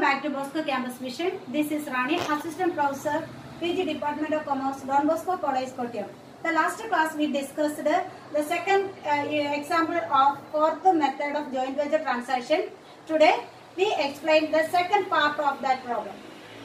back to Bosco Campus Mission. This is Rani, Assistant Professor, PG Department of Commerce, Don Bosco College, Kottayam. The last class we discussed the, the second uh, example of fourth method of joint venture transaction. Today we explain the second part of that problem.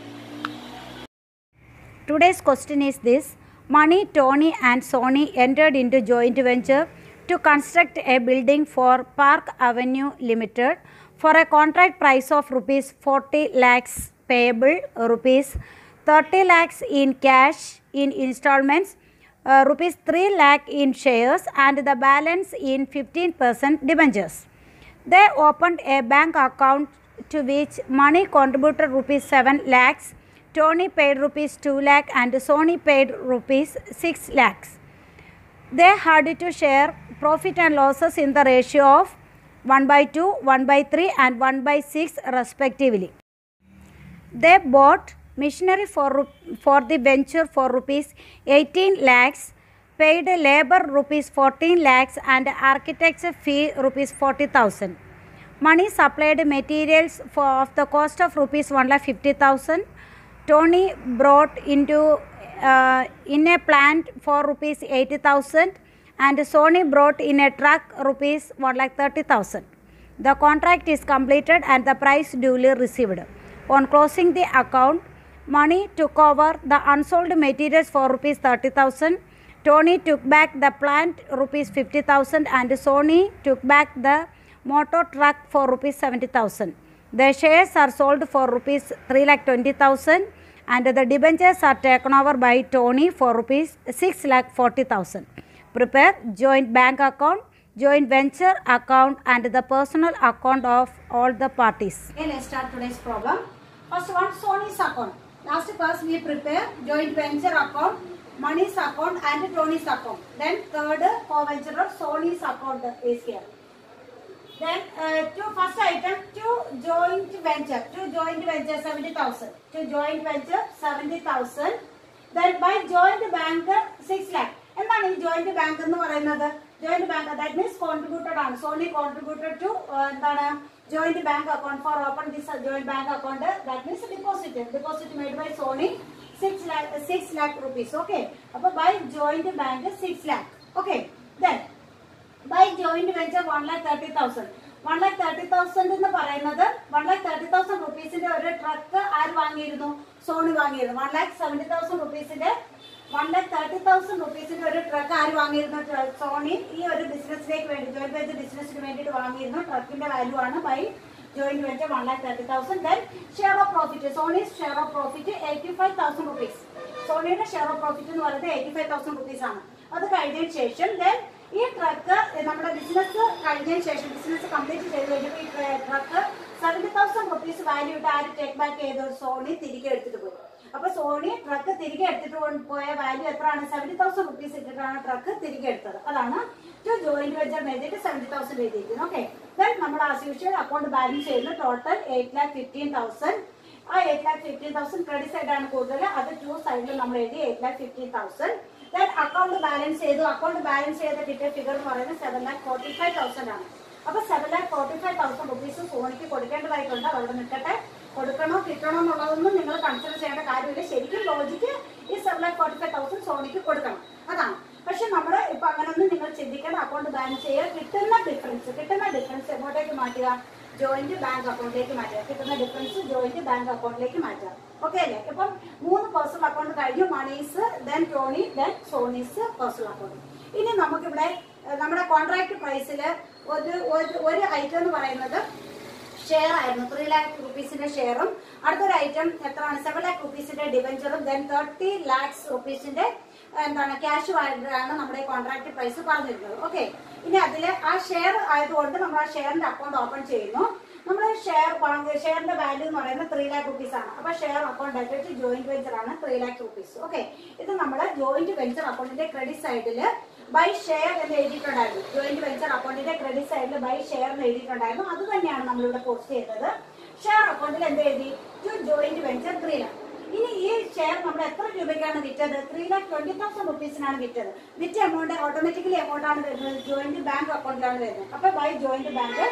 Today's question is this. Money, Tony and Sony entered into joint venture to construct a building for Park Avenue Limited for a contract price of rupees 40 lakhs payable rupees 30 lakhs in cash in installments uh, rupees 3 lakh in shares and the balance in 15% debentures. They opened a bank account to which money contributed rupees 7 lakhs, Tony paid rupees 2 lakh and Sony paid rupees 6 lakhs. They had to share profit and losses in the ratio of 1 by 2, 1 by 3 and 1 by 6 respectively. They bought machinery for, ru- for the venture for rupees 18 lakhs, paid labor rupees 14 lakhs and architecture fee rupees 40,000. Money supplied materials for of the cost of rupees 1 lakh 50,000. Tony brought into uh, in a plant for rupees 80,000 and Sony brought in a truck rupees 1 lakh 30,000. The contract is completed and the price duly received. On closing the account, money took over the unsold materials for rupees 30,000. Tony took back the plant rupees 50,000 and Sony took back the motor truck for rupees 70,000. The shares are sold for rupees 3 lakh 20,000 and the debentures are taken over by Tony for rupees 6 lakh 40,000. Prepare joint bank account, joint venture account and the personal account of all the parties. Okay, let's start today's problem. First one, Sony's account. Last class we prepare joint venture account, money's account and Tony's account. Then third co-venture of Sony's account is here. Then uh, to first item to joint venture, to joint venture 70,000. To joint venture 70,000. Then by joint bank 6 lakh. എന്താണ് ഈ joint bank എന്ന് പറയുന്നത് joint bank that means contributed ആണ് Soni contributed to എന്താണ് joint bank account for open this joint bank account that means deposit deposit made by Soni six lakh six lakh rupees okay അപ്പൊ by joint bank six lakh okay then by joint venture one lakh thirty thousand one lakh thirty thousand എന്ന് പറയുന്നത് one lakh thirty thousand റുപ്പീസിന്റെ ഒരു truck ആര് വാങ്ങിയിരുന്നു സോണി വാങ്ങിയിരുന്നു one lakh seventy thousand റുപ്പീസിന്റെ one lakh thirty thousand റുപ്പീസിന്റെ ഒരു ട്രക്ക് ആര് വാങ്ങിയിരുന്നു ട്ര- സോണി ഈ ഒരു ബിസിനസ്സിലേക്ക് വേണ്ടി ജോയിന്റ് വെഞ്ചർ ബിസിനസ്സിന് വേണ്ടിയിട്ട് വാങ്ങിയിരുന്നു ട്രക്കിന്റെ വാല്യൂ ആണ് by joint venture one lakh thirty thousand then share of profit Soni's share of profit eighty five thousand rupees സോണിയുടെ ഷെയർ ഓഫ് പ്രോഫിറ്റ് എന്ന് പറയുന്നത് എയ്റ്റി ഫൈവ് തൗസൻഡ് റുപ്പീസ് ആണ് അത് കഴിഞ്ഞതിന് ശേഷം ദെൻ ഈ ട്രക്ക് നമ്മുടെ ബിസിനസ് കഴിഞ്ഞതിന് ശേഷം ബിസിനസ് കംപ്ലീറ്റ് ചെയ്ത് കഴിഞ്ഞപ്പോൾ ഈ truck seventy thousand rupees value ഇട്ട് ആര് ടേക്ക് ബാക്ക് ചെയ്ത സോണി തിരികെ എടുത്തിട്ട് പോയി അപ്പൊ സോണി ട്രക്ക് തിരികെ എടുത്തിട്ട് കൊണ്ട് പോയ വാല്യൂ എത്രയാണ് സെവന്റി തൗസൻഡ് റുപ്പീസ് ഇട്ടിട്ടാണ് ട്രക്ക് തിരികെ എടുത്തത് അതാണ് ടു ജോയിന്റ് വെഞ്ചർ എഴുതിയിട്ട് സെവന്റി തൗസൻഡ് എഴുതിയിരിക്കുന്നത് ഓക്കെ ദെൻ നമ്മൾ ആസ് യൂഷ്വൽ അക്കൗണ്ട് ബാലൻസ് ചെയ്യുന്നത് total eight lakh fifteen thousand ആ eight lakh fifteen thousand credit side ആണ് കൂടുതൽ അത് ടു സൈഡിൽ നമ്മൾ എഴുതി eight lakh fifteen thousand then account balance ചെയ്തു അക്കൗണ്ട് ബാലൻസ് ചെയ്ത കിട്ടിയ ഫിഗർ എന്ന് പറയുന്നത് seven lakh forty five thousand ആണ് അപ്പൊ seven lakh forty five thousand rupees സോണിക്ക് കൊടുക്കേണ്ടതായിട്ടുണ്ട് അവിടെ നിൽക്കട്ടെ കൊടുക്കണോ കിട്ടണോ എന്നുള്ളതൊന്നും നിങ്ങൾ കൺസിഡർ ചെയ്യേണ്ട കാര്യമില്ല ശരിക്കും ലോജിക്ക് ഈ seven lakh forty five thousand സോണിക്ക് കൊടുക്കണം അതാണ് പക്ഷെ നമ്മൾ ഇപ്പൊ അങ്ങനൊന്നും നിങ്ങൾ ചിന്തിക്കേണ്ട അക്കൗണ്ട് ബാലൻസ് ചെയ്യുക കിട്ടുന്ന ഡിഫറൻസ് കിട്ടുന്ന ഡിഫറൻസ് എങ്ങോട്ടേക്ക് മാറ്റുക ജോയിന്റ് ബാങ്ക് അക്കൗണ്ടിലേക്ക് മാറ്റുക കിട്ടുന്ന ഡിഫറൻസ് ജോയിന്റ് ബാങ്ക് അക്കൗണ്ടിലേക്ക് മാറ്റുക ഓക്കെ അല്ലേ ഇപ്പം മൂന്ന് പേഴ്സണൽ അക്കൗണ്ട് കഴിഞ്ഞു monies then Tony then Soni's personal account ഇനി നമുക്കിവിടെ ഏഹ്, നമ്മുടെ കോൺട്രാക്ട് പ്രൈസിൽ ഒരു ഒരു- ഒരു ഐറ്റം എന്ന് പറയുന്നത് ഷെയർ ആയിരുന്നു ത്രീ ലാക്ക് റുപ്പീസിന്റെ ഷെയറും അടുത്തൊരു ഐറ്റം എത്രയാണ് സെവൻ ലാക്ക് റുപ്പീസിന്റെ ഡിബഞ്ചറും ദെൻ തേർട്ടി ലാക്സ് റുപ്പീസിന്റെ എന്താണ് ക്യാഷ് ആയിട്ടാണ് നമ്മുടെ കോൺട്രാക്ട് പ്രൈസ് പറഞ്ഞിരുന്നത് ഓക്കെ ഇനി അതില് ആ ഷെയർ ആയതുകൊണ്ട് നമ്മൾ ആ ഷെയറിന്റെ അക്കൗണ്ട് ഓപ്പൺ ചെയ്യുന്നു നമ്മൾ ഷെയർ ഷെയറിന്റെ വാല്യൂ എന്ന് പറയുന്നത് ത്രീ ലാക്ക് റുപ്പീസ് ആണ് അപ്പൊ ഷെയർ അക്കൗണ്ട് ആയിട്ട് ജോയിന്റ് വെഞ്ചർ ആണ് ത്രീ ലാക്ക് റുപ്പീസ് ഓക്കെ ഇത് നമ്മൾ ജോയിന്റ് വെഞ്ചർ അക്കൗണ്ടിന്റെ ക്രെഡിറ്റ് സൈഡിൽ ബൈ ഷെയർ എന്ന് എഴുതിയിട്ടുണ്ടായിരുന്നു ജോയിന്റ് വെഞ്ചർ അക്കൗണ്ടിന്റെ ക്രെഡിറ്റ് സൈഡിൽ ബൈ ഷെയർ എന്ന് എഴുതിയിട്ടുണ്ടായിരുന്നു അത് തന്നെയാണ് നമ്മളിവിടെ പോസ്റ്റ് ചെയ്തത് ഷെയർ അക്കൗണ്ടിൽ എന്ത് എഴുതി to joint venture three lakh ഇനി ഈ ഷെയർ നമ്മൾ എത്ര രൂപയ്ക്കാണ് വിറ്റത് ത്രീ ലാക്ക് ട്വന്റി തൗസൻഡ് റുപ്പീസിനാണ് വിറ്റത് വിറ്റ എമൗണ്ട് ഓട്ടോമാറ്റിക്കലി എമൗണ്ട് ആണ് വരുന്നത് ജോയിന്റ് ബാങ്ക് അക്കൗണ്ടിലാണ് വരുന്നത് അപ്പൊ by joint bank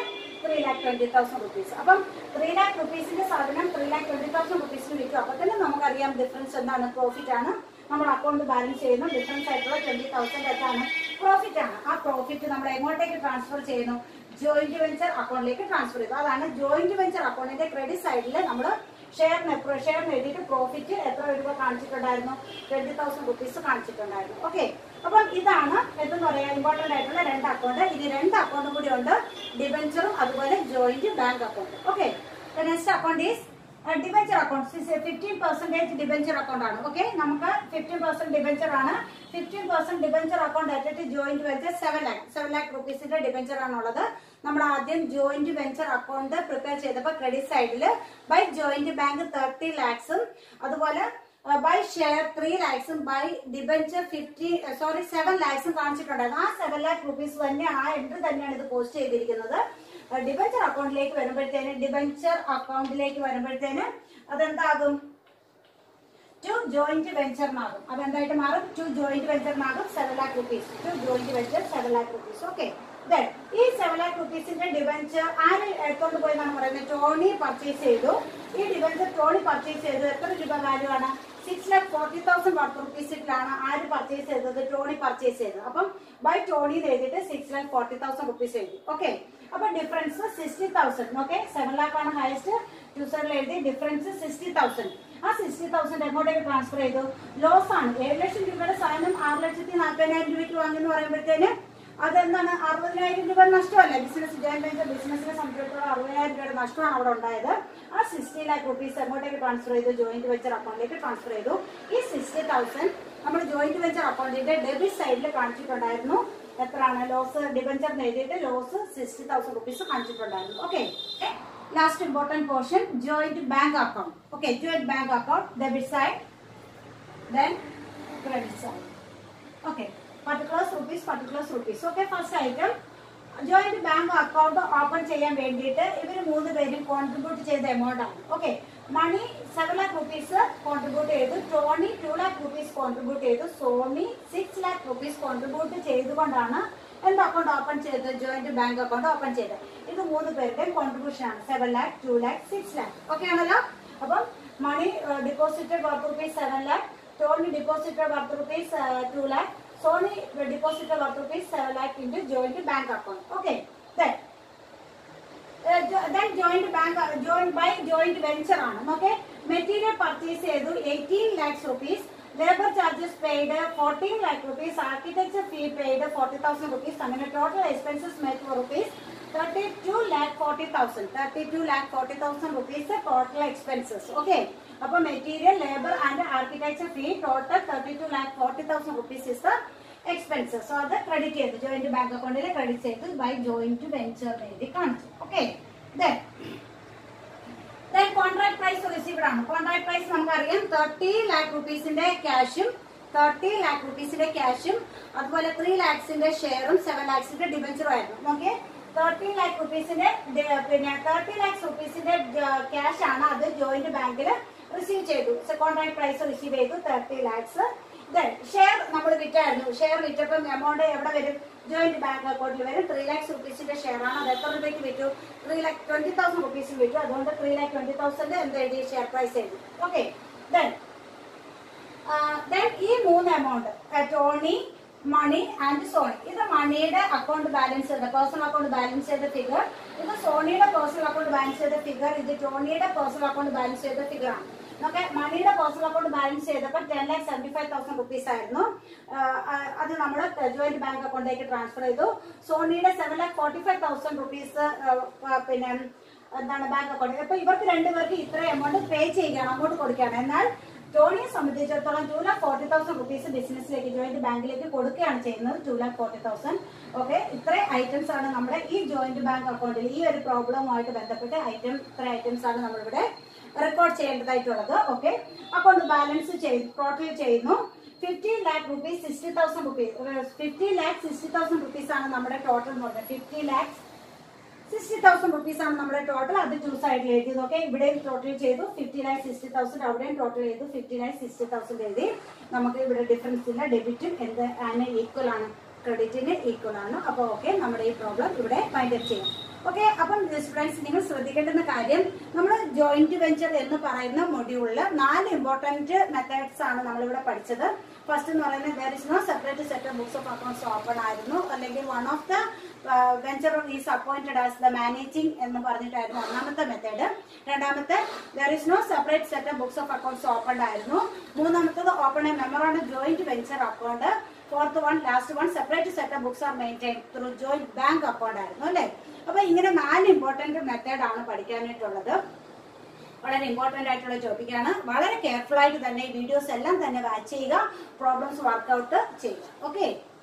three lakh twenty thousand rupees അപ്പം ത്രീ ലാക്ക് റുപ്പീസിന്റെ സാധനം ത്രീ ലാക്ക് ട്വന്റി തൗസൻഡ് റുപ്പീസിന് വിൽക്കും അപ്പൊ തന്നെ നമുക്കറിയാം ഡിഫറൻസ് എന്താണ് പ്രോഫിറ്റ് ആണ് നമ്മൾ അക്കൗണ്ട് ബാലൻസ് ചെയ്യുന്നു ഡിഫറൻസ് ആയിട്ടുള്ള ട്വന്റി തൗസൻഡ് എന്താണ് പ്രോഫിറ്റ് ആണ് ആ പ്രോഫിറ്റ് നമ്മൾ എങ്ങോട്ടേക്ക് ട്രാൻസ്ഫർ ചെയ്യുന്നു ജോയിന്റ് വെഞ്ചർ അക്കൗണ്ടിലേക്ക് ട്രാൻസ്ഫർ ചെയ്തു അതാണ് ജോയിന്റ് വെഞ്ചർ അക്കൗണ്ടിന്റെ ക്രെഡിറ്റ് സൈഡിൽ നമ്മൾ ഷെയറിന് ഷെയറിന് എഴുതിയിട്ട് പ്രോഫിറ്റ് എത്ര രൂപ കാണിച്ചിട്ടുണ്ടായിരുന്നു ട്വന്റി തൗസൻഡ് റുപ്പീസ് കാണിച്ചിട്ടുണ്ടായിരുന്നു ഓക്കെ അപ്പം ഇതാണ് എന്തെന്ന് പറയാ ഇമ്പോർട്ടന്റ് ആയിട്ടുള്ള രണ്ട് അക്കൗണ്ട് ഇനി രണ്ട് അക്കൗണ്ടും കൂടി ഉണ്ട് ഡിബഞ്ചറും അതുപോലെ joint bank account okay next account is debenture account fifteen percentage debenture account ആണ് ഓക്കെ നമുക്ക് ഫിഫ്റ്റീൻ പെർസെന്റ് ഡിബഞ്ചർ ആണ് ഫിഫ്റ്റീൻ പെർസെന്റ് ഡിബഞ്ചർ അക്കൗണ്ട് ആയിട്ട് joint venture seven lakh seven lakh റുപ്പീസിന്റെ ഡിബഞ്ചർ ആണുള്ളത് നമ്മൾ ആദ്യം ജോയിന്റ് വെഞ്ചർ അക്കൗണ്ട് പ്രിപ്പയർ ചെയ്തപ്പോൾ ക്രെഡിറ്റ് സൈഡിൽ ബൈ ജോയിന്റ് ബാങ്ക് തേർട്ടി ലാക്സും അതുപോലെ ബൈ ഷെയർ ത്രീ ലാക്സും by debenture fifty sorry seven ലാക്സും കാണിച്ചിട്ടുണ്ടായിരുന്നു ആ സെവൻ ലാക്ക് റുപ്പീസ് തന്നെയാണ് ആ എൻട്രി തന്നെയാണ് ഇത് പോസ്റ്റ് ചെയ്തിരിക്കുന്നത് ഡിബഞ്ചർ അക്കൗണ്ടിലേക്ക് വരുമ്പോഴത്തേന് ഡിബഞ്ചർ അക്കൗണ്ടിലേക്ക് വരുമ്പോഴത്തേന് അതെന്താകും ടു ജോയിന്റ് വെഞ്ചറിനാകും അതെന്തായിട്ട് മാറും ടു ജോയിന്റ് വെഞ്ചറിനാകും seven lakh rupees to joint venture seven lakh rupees okay ഈ സെവൻ ലാക്ക് റുപ്പീസിന്റെ ഡിബഞ്ചർ ആര് എടുത്തോണ്ട് പോയി എന്നാണ് പറയുന്നത് ടോണി പർച്ചേസ് ചെയ്തു ഈ ഡിബഞ്ചർ ടോണി പർച്ചേസ് ചെയ്തു എത്ര രൂപ വാല്യൂ ആണ് six lakh forty thousand worth റുപ്പീസിലാണ് ആര് പർച്ചേസ് ചെയ്തത് ടോണി പർച്ചേസ് ചെയ്തത് അപ്പം ബൈ ടോണി എന്ന് എഴുതിയിട്ട് six lakh forty thousand rupees എഴുതി ഓക്കെ അപ്പൊ difference sixty thousand okay seven lakh ആണ് ഹയസ്റ്റ് ടു സൈഡിൽ എഴുതി ഡിഫറൻസ് സിക്സ്റ്റി തൗസൻഡ് ആ സിക്സ്റ്റി തൗസൻഡ് എങ്ങോട്ടേക്ക് ട്രാൻസ്ഫർ ചെയ്തു ലോസ് ആണ് ഏഴ് ലക്ഷം രൂപയുടെ സാധനം ആറ് ലക്ഷത്തി നാൽപ്പതിനായിരം രൂപയ്ക്ക് വാങ്ങുന്നു പറയുമ്പോഴത്തേന് അതെന്താണ് അറുപതിനായിരം രൂപ നഷ്ടമല്ലേ ബിസിനസ് ജോയിൻ വെഞ്ചർ ബിസിനസിനെ സംബന്ധിച്ചിടത്തോളം അറുപതിനായിരം രൂപയുടെ നഷ്ടമാണ് അവിടെ ഉണ്ടായത് ആ സിക്സ്റ്റി ലാക്ക് റുപ്പീസ് എങ്ങോട്ടേക്ക് ട്രാൻസ്ഫർ ചെയ്തു ജോയിന്റ് വെഞ്ചർ അക്കൗണ്ടിലേക്ക് ട്രാൻസ്ഫർ ചെയ്തു ഈ സിക്സ്റ്റി തൗസൻഡ് നമ്മൾ ജോയിന്റ് വെഞ്ചർ അക്കൗണ്ടിന്റെ ഡെബിറ്റ് സൈഡിൽ കാണിച്ചിട്ടുണ്ടായിരുന്നു എത്രയാണ് ലോസ് ഡിബഞ്ചർ എഴുതിയിട്ട് ലോസ് സിക്സ്റ്റി തൗസൻഡ് റുപ്പീസ് കാണിച്ചിട്ടുണ്ടായിരുന്നു okay last important portion joint bank account okay joint bank account debit side then credit side okay particulars rupees particulars rupees okay first item joint bank account open ചെയ്യാൻ വേണ്ടിയിട്ട് ഇവർ മൂന്ന് പേരും contribute ചെയ്ത amount ആണ് okay Money seven lakh rupees contribute ചെയ്തു Tony two lakh rupees contribute ചെയ്തു Sony six lakh rupees contribute ചെയ്തുകൊണ്ടാണ് എന്ത് അക്കൗണ്ട് ഓപ്പൺ ചെയ്തത് ജോയിന്റ് ബാങ്ക് അക്കൗണ്ട് ഓപ്പൺ ചെയ്തത് ഇത് മൂന്ന് പേരുടെയും കോൺട്രിബ്യൂഷൻ ആണ് seven lakh two lakh six lakh okay ആണല്ലോ അപ്പം Money deposited worth rupees seven lakh Tony deposited worth rupees two lakh Sony deposited worth rupees seven lakh into joint bank account okay then then joint bank joint by joint venture ആണ് okay material purchase ചെയ്തു eighteen lakhs rupees labour charges paid fourteen lakh rupees architecture fee paid forty thousand rupees അങ്ങനെ total expenses make for rupees thirty two lakh forty thousand thirty two lakh forty thousand rupees total expenses okay അപ്പൊ material labour and architecture fee total thirty two lakh forty thousand rupees is the expenses so അത് credit ചെയ്തു joint bank അക്കൗണ്ടിൽ credit ചെയ്തു by joint venture എഴുതി കാണിച്ചു okay then contract price received ആണ് contract price നമുക്കറിയാം thirty lakh റുപ്പീസിന്റെ ക്യാഷും തേർട്ടി ലാക്ക് റുപ്പീസിന്റെ ക്യാഷും അതുപോലെ ത്രീ ലാക്സിന്റെ ഷെയറും സെവൻ ലാക്സിന്റെ ഡിബഞ്ചറും ആയിരുന്നു ഓക്കെ തേർട്ടി ലാക്ക് റുപ്പീസിന്റെ പിന്നെ തേർട്ടി ലാക്സ് റുപ്പീസിന്റെ ക്യാഷ് ആണ് അത് ജോയിന്റ് ബാങ്കിൽ റിസീവ് ചെയ്തു കോൺട്രാക്ട് പ്രൈസ് റിസീവ് ചെയ്തു തേർട്ടി ലാക്സ് ഷെയർ നമ്മൾ വിറ്റായിരുന്നു ഷെയർ വിറ്റപ്പം എമൗണ്ട് എവിടെ വരും ജോയിന്റ് ബാങ്ക് അക്കൗണ്ടിൽ വരും ത്രീ ലാക്സ് റുപ്പീസിന്റെ ഷെയർ ആണ് അത് എത്ര രൂപയ്ക്ക് വിറ്റു ത്രീ ലാക്ക് ട്വന്റി തൗസൻഡ് റുപ്പീസിൽ വിറ്റു അതുകൊണ്ട് ത്രീ ലാക്ക് ട്വന്റി തൗസൻഡ് എന്ത് എഴുതി ഷെയർ പ്രൈസ് എഴുതി ഓക്കെ ദെൻ ദെൻ ഈ മൂന്ന് amount Tony Money and Sony ഇത് മണിയുടെ അക്കൗണ്ട് ബാലൻസ് ചെയ്ത പേഴ്സണൽ അക്കൗണ്ട് ബാലൻസ് ചെയ്ത ഫിഗർ ഇത് സോണിയുടെ പേഴ്സണൽ അക്കൗണ്ട് ബാലൻസ് ചെയ്ത ഫിഗർ ഇത് ടോണിയുടെ പേഴ്സണൽ അക്കൗണ്ട് ബാലൻസ് ചെയ്ത ഫിഗർ ആണ് നമുക്ക് മണിയുടെ പേഴ്സണൽ അക്കൗണ്ട് ബാലൻസ് ചെയ്തപ്പോൾ ten lakh seventy five thousand rupees ആയിരുന്നു അത് നമ്മൾ ജോയിന്റ് ബാങ്ക് അക്കൗണ്ടിലേക്ക് ട്രാൻസ്ഫർ ചെയ്തു സോണിയുടെ seven lakh forty five thousand rupees പിന്നെ എന്താണ് ബാങ്ക് അക്കൗണ്ട് അപ്പൊ ഇവർക്ക് രണ്ടുപേർക്ക് ഇത്ര എമൗണ്ട് പേ ചെയ്യുകയാണ് അങ്ങോട്ട് കൊടുക്കുകയാണ് എന്നാൽ ടോണിയെ സംബന്ധിച്ചിടത്തോളം two lakh forty thousand rupees ബിസിനസ്സിലേക്ക് ജോയിന്റ് ബാങ്കിലേക്ക് കൊടുക്കുകയാണ് ചെയ്യുന്നത് two lakh forty thousand okay ഇത്രയും ഐറ്റംസ് ആണ് നമ്മുടെ ഈ ജോയിന്റ് ബാങ്ക് അക്കൗണ്ടിൽ ഈ ഒരു പ്രോബ്ലവുമായിട്ട് ബന്ധപ്പെട്ട് ഐറ്റം ഇത്ര ഐറ്റംസ് ആണ് നമ്മളിവിടെ റെക്കോർഡ് ചെയ്യേണ്ടതായിട്ടുള്ളത് ഓക്കെ അക്കൗണ്ട് ബാലൻസ് ചെയ്ത് ടോട്ടൽ ചെയ്യുന്നു fifteen lakh rupees sixty thousand rupees fifty lakh sixty thousand rupees ആണ് നമ്മുടെ ടോട്ടൽ എന്ന് പറഞ്ഞത് fifty lakhs sixty thousand rupees ആണ് നമ്മുടെ ടോട്ടൽ അത് ടു സൈഡിൽ എഴുതിയത് ഓക്കെ ഇവിടെയും ടോട്ടൽ ചെയ്തു ഫിഫ്റ്റി ലാക്ക് സിക്സ്റ്റി തൗസൻഡ് അവിടെയും ടോട്ടൽ ചെയ്തു ഫിഫ്റ്റി ലാക്ക് സിക്സ്റ്റി തൗസൻഡ് എഴുതി നമുക്ക് ഇവിടെ ഡിഫറൻസ് ഇല്ല ഡെബിറ്റും എന്ത് അതിന് ഈക്വൽ ആണ് ക്രെഡിറ്റിന് ഈക്വൽ ആണ് അപ്പോൾ ഓക്കെ നമ്മുടെ ഈ പ്രോബ്ലം ഇവിടെ ഫൈൻഡ് അപ്പ് ചെയ്യാം ഓക്കെ അപ്പം സ്റ്റുഡൻസ് നിങ്ങൾ ശ്രദ്ധിക്കേണ്ടുന്ന കാര്യം നമ്മൾ ജോയിന്റ് വെഞ്ചർ എന്ന് പറയുന്ന മൊഡ്യൂളിൽ നാല് ഇമ്പോർട്ടന്റ് മെത്തേഡ്സ് ആണ് നമ്മളിവിടെ പഠിച്ചത് ഫസ്റ്റ് എന്ന് പറയുന്നത് there is no separate set of books of accounts open ആയിരുന്നു അല്ലെങ്കിൽ one of the venture is appointed as the managing എന്ന് പറഞ്ഞിട്ടായിരുന്നു ഒന്നാമത്തെ മെത്തേഡ് രണ്ടാമത്തെ there is no separate set of books of accounts open ആയിരുന്നു മൂന്നാമത്തത് ഓപ്പൺ എ മെമ്മറാണ് joint venture account fourth one last one separate set of books are maintain through joint bank account ആയിരുന്നു അല്ലേ അപ്പൊ ഇങ്ങനെ നാല് ഇമ്പോർട്ടന്റ് മെത്തേഡ് ആണ് പഠിക്കാനായിട്ടുള്ളത് വളരെ ഇമ്പോർട്ടന്റ് ആയിട്ടുള്ള ടോപ്പിക്കാണ് വളരെ കെയർഫുൾ ആയിട്ട് തന്നെ ഈ വീഡിയോസ് എല്ലാം തന്നെ വാച്ച് ചെയ്യുക പ്രോബ്ലംസ് വർക്ക്ഔട്ട് ചെയ്യുക ഓക്കെ